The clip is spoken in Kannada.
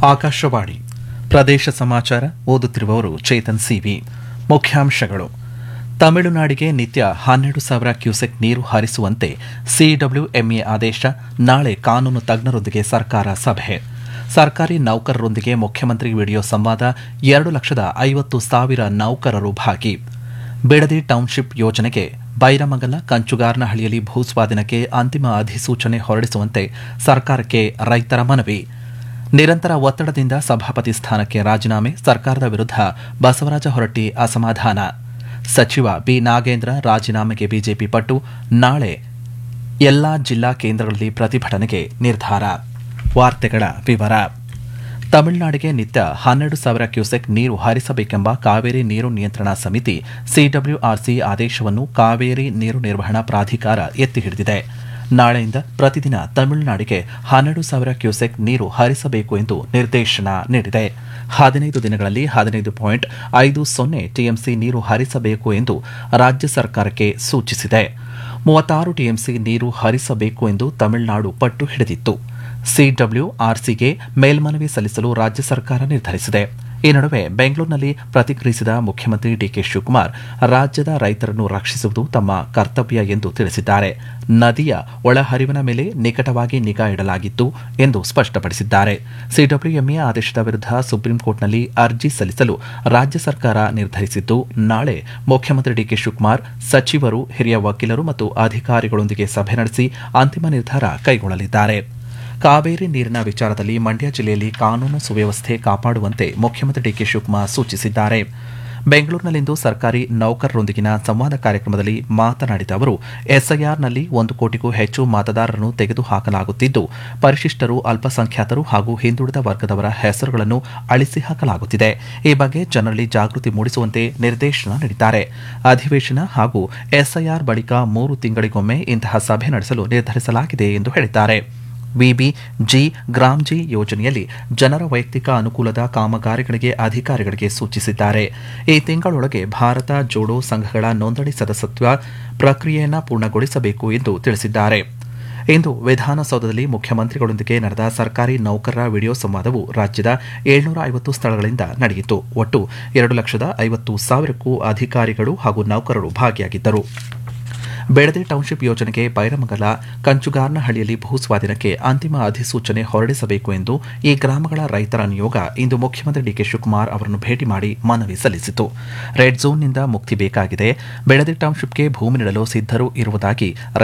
ಆಕಾಶವಾಣಿ ಪ್ರದೇಶ ಸಮಾಚಾರ ಓದುತ್ತಿರುವವರು ಚೇತನ್ ಸಿವಿ ಮುಖ್ಯಾಂಶಗಳು ತಮಿಳುನಾಡಿಗೆ ನಿತ್ಯ ಹನ್ನೆರಡು ಸಾವಿರ ಕ್ಯೂಸೆಕ್ ನೀರು ಹರಿಸುವಂತೆ ಸಿಡಬ್ಲ್ಯೂಎಂಎ ಆದೇಶ ನಾಳೆ ಕಾನೂನು ತಜ್ಞರೊಂದಿಗೆ ಸರ್ಕಾರ ಸಭೆ ಸರ್ಕಾರಿ ನೌಕರರೊಂದಿಗೆ ಮುಖ್ಯಮಂತ್ರಿ ವಿಡಿಯೋ ಸಂವಾದ ಎರಡು ಲಕ್ಷದ ಐವತ್ತು ಸಾವಿರ ನೌಕರರು ಭಾಗಿ ಬಿಡದಿ ಟೌನ್ಶಿಪ್ ಯೋಜನೆಗೆ ಬೈರಮಂಗಲ ಕಂಚುಗಾರನಹಳ್ಳಿಯಲ್ಲಿ ಭೂಸ್ವಾಧೀನಕ್ಕೆ ಅಂತಿಮ ಅಧಿಸೂಚನೆ ಹೊರಡಿಸುವಂತೆ ಸರ್ಕಾರಕ್ಕೆ ರೈತರ ಮನವಿ ನಿರಂತರ ಒತ್ತಡದಿಂದ ಸಭಾಪತಿ ಸ್ಥಾನಕ್ಕೆ ರಾಜೀನಾಮೆ ಸರ್ಕಾರದ ವಿರುದ್ಧ ಬಸವರಾಜ ಹೊರಟ್ಟಿ ಅಸಮಾಧಾನ ಸಚಿವ ಬಿ ನಾಗೇಂದ್ರ ರಾಜೀನಾಮೆಗೆ ಬಿಜೆಪಿ ಪಟ್ಟು ನಾಳೆ ಎಲ್ಲಾ ಜಿಲ್ಲಾ ಕೇಂದ್ರಗಳಲ್ಲಿ ಪ್ರತಿಭಟನೆಗೆ ನಿರ್ಧಾರ ವಾರ್ತೆಗಳ ವಿವರ ತಮಿಳುನಾಡಿಗೆ ನಿತ್ಯ ಹನ್ನೆರಡು ಸಾವಿರ ಕ್ಯೂಸೆಕ್ ನೀರು ಹರಿಸಬೇಕೆಂಬ ಕಾವೇರಿ ನೀರು ನಿಯಂತ್ರಣ ಸಮಿತಿ ಸಿಡಬ್ಲ್ಯೂಆರ್ಸಿ ಆದೇಶವನ್ನು ಕಾವೇರಿ ನೀರು ನಿರ್ವಹಣಾ ಪ್ರಾಧಿಕಾರ ಎತ್ತಿ ಹಿಡಿದಿದೆ ನಾಳೆಯಿಂದ ಪ್ರತಿದಿನ ತಮಿಳುನಾಡಿಗೆ ಹನ್ನೆರಡು ಸಾವಿರ ಕ್ಯೂಸೆಕ್ ನೀರು ಹರಿಸಬೇಕು ಎಂದು ನಿರ್ದೇಶನ ನೀಡಿದೆ ಹದಿನೈದು ದಿನಗಳಲ್ಲಿ ಹದಿನೈದು ಪಾಯಿಂಟ್ ಐದು ಸೊನ್ನೆ ಟಿಎಂಸಿ ನೀರು ಹರಿಸಬೇಕು ಎಂದು ರಾಜ್ಯ ಸರ್ಕಾರಕ್ಕೆ ಸೂಚಿಸಿದೆ ಮೂವತ್ತಾರು ಟಿಎಂಸಿ ನೀರು ಹರಿಸಬೇಕು ಎಂದು ತಮಿಳುನಾಡು ಪಟ್ಟು ಹಿಡಿದಿತ್ತು ಸಿಡಬ್ಲ್ಯೂಆರ್ಸಿಗೆ ಮೇಲ್ಮನವಿ ಸಲ್ಲಿಸಲು ರಾಜ್ಯ ಸರ್ಕಾರ ನಿರ್ಧರಿಸಿದೆ ಈ ನಡುವೆ ಬೆಂಗಳೂರಿನಲ್ಲಿ ಪ್ರತಿಕ್ರಿಯಿಸಿದ ಮುಖ್ಯಮಂತ್ರಿ ಡಿಕೆ ಶಿವಕುಮಾರ್ ರಾಜ್ಯದ ರೈತರನ್ನು ರಕ್ಷಿಸುವುದು ತಮ್ಮ ಕರ್ತವ್ಯ ಎಂದು ತಿಳಿಸಿದ್ದಾರೆ ನದಿಯ ಒಳಹರಿವಿನ ಮೇಲೆ ನಿಕಟವಾಗಿ ನಿಗಾ ಇಡಲಾಗಿತ್ತು ಎಂದು ಸ್ಪಷ್ಟಪಡಿಸಿದ್ದಾರೆ ಸಿಡಬ್ಲ್ಯೂಎಂಎ ಆದೇಶದ ವಿರುದ್ಧ ಸುಪ್ರೀಂ ಕೋರ್ಟ್ನಲ್ಲಿ ಅರ್ಜಿ ಸಲ್ಲಿಸಲು ರಾಜ್ಯ ಸರ್ಕಾರ ನಿರ್ಧರಿಸಿದ್ದು ನಾಳೆ ಮುಖ್ಯಮಂತ್ರಿ ಡಿಕೆ ಶಿವಕುಮಾರ್ ಸಚಿವರು ಹಿರಿಯ ವಕೀಲರು ಮತ್ತು ಅಧಿಕಾರಿಗಳೊಂದಿಗೆ ಸಭೆ ನಡೆಸಿ ಅಂತಿಮ ನಿರ್ಧಾರ ಕೈಗೊಳ್ಳಲಿದ್ದಾರೆ ಕಾವೇರಿ ನೀರಿನ ವಿಚಾರದಲ್ಲಿ ಮಂಡ್ಯ ಜಿಲ್ಲೆಯಲ್ಲಿ ಕಾನೂನು ಸುವ್ಯವಸ್ಥೆ ಕಾಪಾಡುವಂತೆ ಮುಖ್ಯಮಂತ್ರಿ ಡಿಕೆ ಶಿವಕುಮಾರ್ ಸೂಚಿಸಿದ್ದಾರೆ ಬೆಂಗಳೂರಿನಲ್ಲಿಂದು ಸರ್ಕಾರಿ ನೌಕರರೊಂದಿಗಿನ ಸಂವಾದ ಕಾರ್ಯಕ್ರಮದಲ್ಲಿ ಮಾತನಾಡಿದ ಅವರು ಎಸ್ಐಆರ್ನಲ್ಲಿ ಒಂದು ಕೋಟಿಗೂ ಹೆಚ್ಚು ಮತದಾರರನ್ನು ತೆಗೆದುಹಾಕಲಾಗುತ್ತಿದ್ದು ಪರಿಶಿಷ್ಟರು ಅಲ್ಪಸಂಖ್ಯಾತರು ಹಾಗೂ ಹಿಂದುಳಿದ ವರ್ಗದವರ ಹೆಸರುಗಳನ್ನು ಅಳಿಸಿ ಹಾಕಲಾಗುತ್ತಿದೆ ಈ ಬಗ್ಗೆ ಜನರಲ್ಲಿ ಜಾಗೃತಿ ಮೂಡಿಸುವಂತೆ ನಿರ್ದೇಶನ ನೀಡಿದ್ದಾರೆ ಅಧಿವೇಶನ ಹಾಗೂ ಎಸ್ಐಆರ್ ಬಳಿಕ ಮೂರು ತಿಂಗಳಿಗೊಮ್ಮೆ ಇಂತಹ ಸಭೆ ನಡೆಸಲು ನಿರ್ಧರಿಸಲಾಗಿದೆ ಎಂದು ಹೇಳಿದ್ದಾರೆ ವಿಬಿ ಜಿ ಗ್ರಾಮ್ ಜಿ ಯೋಜನೆಯಲ್ಲಿ ಜನರ ವೈಯಕ್ತಿಕ ಅನುಕೂಲದ ಕಾಮಗಾರಿಗಳಿಗೆ ಅಧಿಕಾರಿಗಳಿಗೆ ಸೂಚಿಸಿದ್ದಾರೆ ಈ ತಿಂಗಳೊಳಗೆ ಭಾರತ ಜೋಡೋ ಸಂಘಗಳ ನೋಂದಣಿ ಸದಸ್ಯತ್ವ ಪ್ರಕ್ರಿಯೆಯನ್ನು ಪೂರ್ಣಗೊಳಿಸಬೇಕು ಎಂದು ತಿಳಿಸಿದ್ದಾರೆ ಇಂದು ವಿಧಾನಸೌಧದಲ್ಲಿ ಮುಖ್ಯಮಂತ್ರಿಗಳೊಂದಿಗೆ ನಡೆದ ಸರ್ಕಾರಿ ನೌಕರರ ವಿಡಿಯೋ ಸಂವಾದವು ರಾಜ್ಯದ ಏಳ್ನೂರ ಐವತ್ತು ಸ್ಥಳಗಳಿಂದ ನಡೆಯಿತು ಒಟ್ಟು ಎರಡು ಲಕ್ಷದ ಐವತ್ತು ಸಾವಿರಕ್ಕೂ ಅಧಿಕಾರಿಗಳು ಹಾಗೂ ನೌಕರರು ಭಾಗಿಯಾಗಿದ್ದರು ಬೆಳದಿ ಟೌನ್ಶಿಪ್ ಯೋಜನೆಗೆ ಬೈರಮಂಗಲ ಕಂಚುಗಾರ್ನಹಳ್ಳಿಯಲ್ಲಿ ಭೂಸ್ವಾಧೀನಕ್ಕೆ ಅಂತಿಮ ಅಧಿಸೂಚನೆ ಹೊರಡಿಸಬೇಕು ಎಂದು ಈ ಗ್ರಾಮಗಳ ರೈತರ ನಿಯೋಗ ಇಂದು ಮುಖ್ಯಮಂತ್ರಿ ಡಿಕೆ ಶಿವಕುಮಾರ್ ಅವರನ್ನು ಭೇಟಿ ಮಾಡಿ ಮನವಿ ಸಲ್ಲಿಸಿತು ರೆಡ್ ಝೋನ್ನಿಂದ ಮುಕ್ತಿ ಬೇಕಾಗಿದೆ ಬೆಳದಿ ಟೌನ್ಶಿಪ್ಗೆ ಭೂಮಿ ನೀಡಲು ಸಿದ್ಧರು ಇರುವುದಾಗಿ